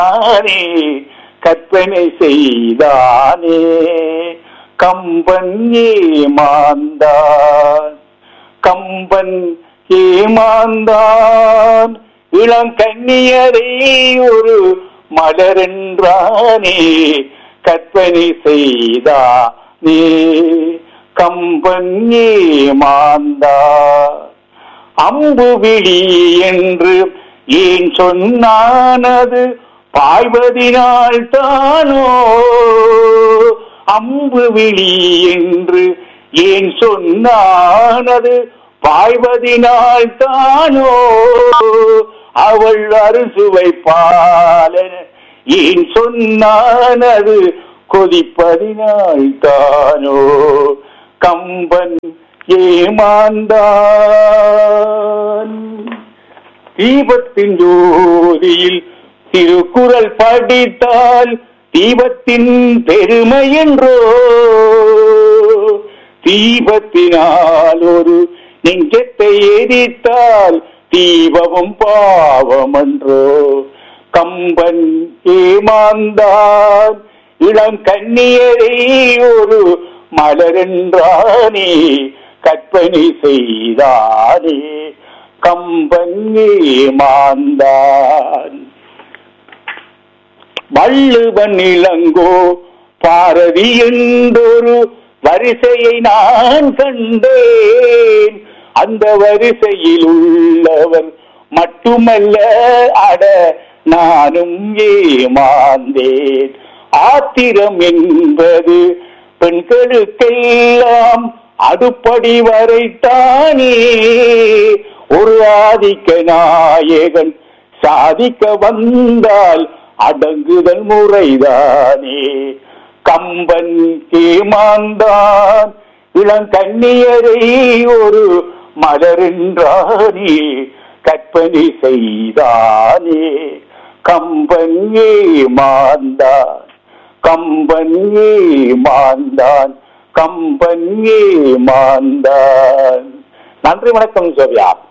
தானே கற்பனை செய்தானே கம்பன் ஏமாந்தான் கம்பன் ஏமாந்தான் இளங்கண்ணியரை ஒரு மலரென்றானே கற்பனை செய்தானே கம்பன் ஏமாந்தான் அம்பு விழி என்று ஏன் சொன்னானது பாய்வதினால் தானோ அம்பு விழி என்று ஏன் சொன்னானது பாய்வதினால் தானோ அவள் அறுசுவை பாலன ஏன் சொன்னானது கொதிப்பதினால் தானோ கம்பன் ஏமாந்தான் தீபத்தின் ஜோதியில் திருக்குறள் படித்தால் தீபத்தின் பெருமை என்றோ தீபத்தினால் ஒரு நெஞ்சத்தை எரித்தால் தீபமும் பாவம் என்றோ கம்பன் ஏமாந்தான் இளம் கண்ணியரை ஒரு மலரென்றானே கற்பனை செய்தானே கம்பன் ஏமாந்தான் வள்ளுவன் இளங்கோ பாரதி என்றொரு வரிசையை நான் கண்டேன் அந்த வரிசையில் உள்ளவர் மட்டுமல்ல அட நானும் ஏமாந்தேன் ஆத்திரம் என்பது பெண்களுக்கெல்லாம் அடுப்படி வரைத்தானே ஒரு ஆதிக்க நாயகன் சாதிக்க வந்தால் அடங்குதல் முறைதானே கம்பன் ஏமாந்தான் இளங்கண்ணியரை ஒரு மலரென்றானே கற்பனை செய்தானே கம்பன் ஏமாந்தான் கம்பன் ஏமாந்தான் கம்பன் ஏமாந்தான் நன்றி வணக்கம் சோபியா